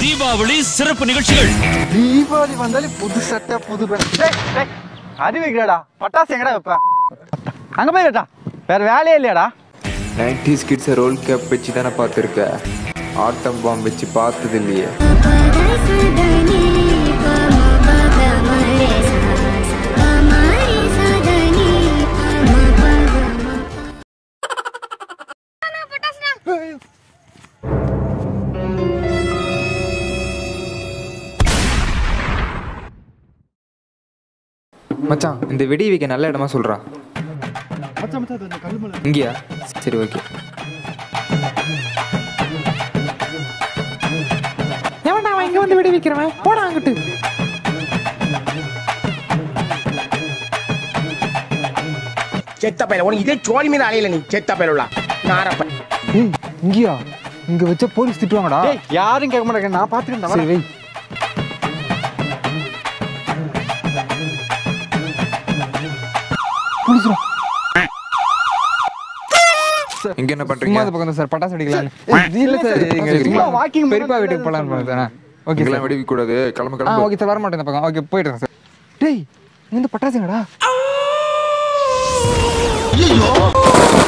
தீபாவளி சிறப்பு நிகழ்ச்சிகள் தீபாவளி வந்தாலும் புது சட்டை புது பேண்ட் டேய், டேய், அடி வைக்கிறடா பட்டாசு எங்கடா வைப்ப அங்க போய் கேட்டா வேற வேலையே இல்லையாடா நைன்டிஸ் கிட்ஸை ரோல் கேப் வச்சு தானே பார்த்துருக்க ஆட்டம் பாம் வச்சு பார்த்தது இல்லையே மச்சான் இந்த வெடி வைக்க நல்ல இடமா சொல்றா இங்கேயா சரி ஓகே எவன்டா அவன் இங்க வந்து வெடி வைக்கிறவன் போடா அங்கிட்டு செத்த பையல உனக்கு இதே சோழி மீது அலையில நீ செத்த பையலுள்ள நாரப்ப ஏய் இங்கேயா இங்க வச்ச போலீஸ் திட்டுவாங்கடா டேய் யாரும் கேட்க மாட்டாங்க நான் பாத்துக்கிறேன் சரி வை இங்க என்ன பண்றீங்க சும்மா அந்த பக்கம் சார் பட்டாசு வெடிக்கலாம் இல்ல சார் இங்க சும்மா walking பெரியப்பா வீட்டுக்கு போலான்னு போனேன் ஓகே இங்கெல்லாம் சார் வெடிக்க கூடாது கிளம்ப ஆ கிளம்ப ஓகே சார் வர மாட்டேன் இந்த பக்கம் ஓகே போயிடுறேன் சார் டேய் இந்த பட்டாசுங்கடா